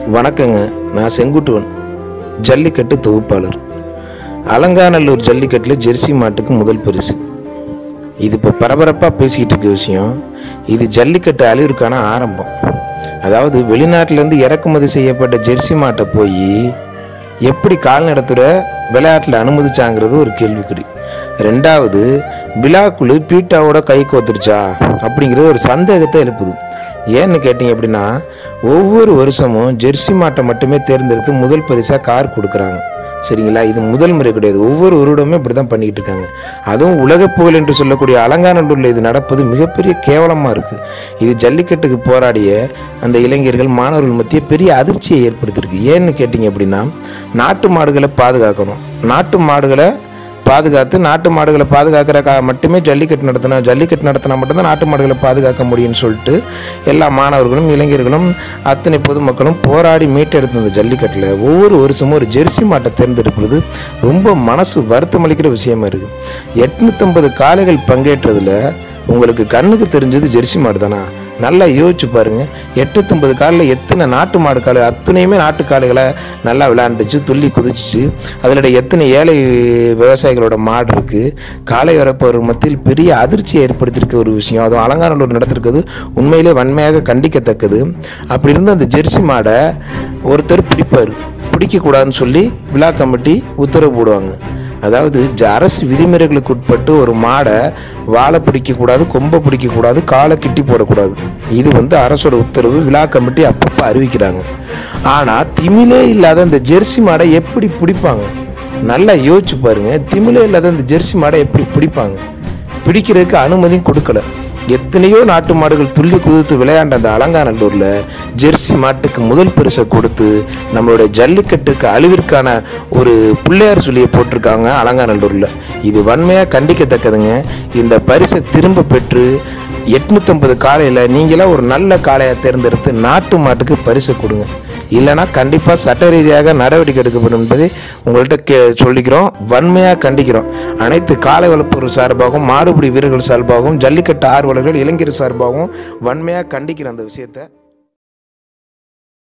வணக்கங்க நான் செங்குட்டுவன் ஜல்லிக்கட்டு தொகுப்பாளர் அலங்காநல்லூர் ஜல்லிக்கட்டில் ஜெர்சி மாட்டுக்கு முதல் பரிசு இது இப்போ பரபரப்பாக பேசிக்கிட்டு இருக்க விஷயம் இது ஜல்லிக்கட்டு அழிவுக்கான ஆரம்பம் அதாவது வெளிநாட்டிலேருந்து இறக்குமதி செய்யப்பட்ட ஜெர்சி மாட்டை போய் எப்படி கால்நடைத்துறை விளையாட்டில் அனுமதிச்சாங்கிறது ஒரு கேள்விக்குறி ரெண்டாவது விழாக்குழு பீட்டாவோட கை கோத்துருச்சா அப்படிங்கிறது ஒரு சந்தேகத்தை எழுப்புது ஏன்னு கேட்டிங்க அப்படின்னா ஒவ்வொரு வருஷமும் ஜெர்சி மாட்டை மட்டுமே தேர்ந்தெடுத்து முதல் பரிசாக கார் கொடுக்குறாங்க சரிங்களா இது முதல் முறை கிடையாது ஒவ்வொரு வருடமும் இப்படி தான் பண்ணிக்கிட்டு இருக்காங்க அதுவும் உலகப் புகழ் என்று சொல்லக்கூடிய அலங்காநல்லூரில் இது நடப்பது மிகப்பெரிய கேவலமாக இருக்குது இது ஜல்லிக்கட்டுக்கு போராடிய அந்த இளைஞர்கள் மாணவர்கள் மத்திய பெரிய அதிர்ச்சியை ஏற்படுத்தியிருக்கு ஏன்னு கேட்டிங்க அப்படின்னா நாட்டு மாடுகளை பாதுகாக்கணும் நாட்டு மாடுகளை பாதுகாத்து நாட்டு மாடுகளை பாதுகாக்கிறக்காக மட்டுமே ஜல்லிக்கட்டு நடத்தணும் ஜல்லிக்கட்டு நடத்தினா மட்டும்தான் நாட்டு மாடுகளை பாதுகாக்க முடியும்னு சொல்லிட்டு எல்லா மாணவர்களும் இளைஞர்களும் அத்தனை பொதுமக்களும் போராடி மீட்டெடுத்த இந்த ஜல்லிக்கட்டில் ஒவ்வொரு வருஷமும் ஒரு ஜெர்சி மாட்டை தேர்ந்தெடுப்பது ரொம்ப மனசு வருத்தமளிக்கிற விஷயமா இருக்குது எட்நூற்றம்பது காளைகள் பங்கேற்றதில் உங்களுக்கு கண்ணுக்கு தெரிஞ்சது ஜெர்சி மாடு தானா நல்லா யோசிச்சு பாருங்க எட்டுத்தொம்பது காலில் எத்தனை நாட்டு மாடு காலை அத்தனையுமே நாட்டு காளைகளை நல்லா விளையாண்டுச்சு துள்ளி குதிச்சு அதில் எத்தனை ஏழை விவசாயிகளோட மாடு இருக்குது காலை வரப்போர் மத்தியில் பெரிய அதிர்ச்சியை ஏற்படுத்தியிருக்க ஒரு விஷயம் அதுவும் அலங்காநல்லூர் நடத்திருக்கிறது உண்மையிலே வன்மையாக கண்டிக்கத்தக்கது அப்படி இருந்த அந்த ஜெர்சி மாடை ஒருத்தர் பிடிப்பார் பிடிக்கக்கூடாதுன்னு சொல்லி விழா கமிட்டி உத்தரவு போடுவாங்க அதாவது ஜ- அரசு விதிமுறைகளுக்கு உட்பட்டு ஒரு மாடை வாழை பிடிக்கக்கூடாது கொம்பை பிடிக்கக்கூடாது காலை கிட்டி போடக்கூடாது இது வந்து அரசோட உத்தரவு விழா கமிட்டி அப்பப்போ அறிவிக்கிறாங்க ஆனால் திமிலே இல்லாத அந்த ஜெர்சி மாடை எப்படி பிடிப்பாங்க நல்லா யோசிச்சு பாருங்க திமிலே இல்லாத அந்த ஜெர்சி மாடை எப்படி பிடிப்பாங்க பிடிக்கிறதுக்கு அனுமதியும் கொடுக்கல எத்தனையோ நாட்டு மாடுகள் துள்ளி குதித்து விளையாண்ட அந்த அலங்காநல்லூரில் ஜெர்சி மாட்டுக்கு முதல் பரிசை கொடுத்து நம்மளுடைய ஜல்லிக்கட்டுக்கு அழிவிற்கான ஒரு பிள்ளையார் சொல்லியை போட்டிருக்காங்க அலங்காநல்லூரில் இது வன்மையாக கண்டிக்கத்தக்கதுங்க இந்த பரிசை திரும்ப பெற்று எட்நூற்றம்பது காலையில் நீங்களாம் ஒரு நல்ல காளையை தேர்ந்தெடுத்து நாட்டு மாட்டுக்கு பரிசு கொடுங்க இல்லைன்னா கண்டிப்பாக சட்ட ரீதியாக நடவடிக்கை எடுக்கப்படும் என்பதை உங்கள்கிட்ட கே சொல்லிக்கிறோம் வன்மையாக கண்டிக்கிறோம் அனைத்து காலை வளர்ப்போர் சார்பாகவும் மாடுபிடி வீரர்கள் சார்பாகவும் ஜல்லிக்கட்டு ஆர்வலர்கள் இளைஞர் சார்பாகவும் வன்மையாக கண்டிக்கிற அந்த விஷயத்தை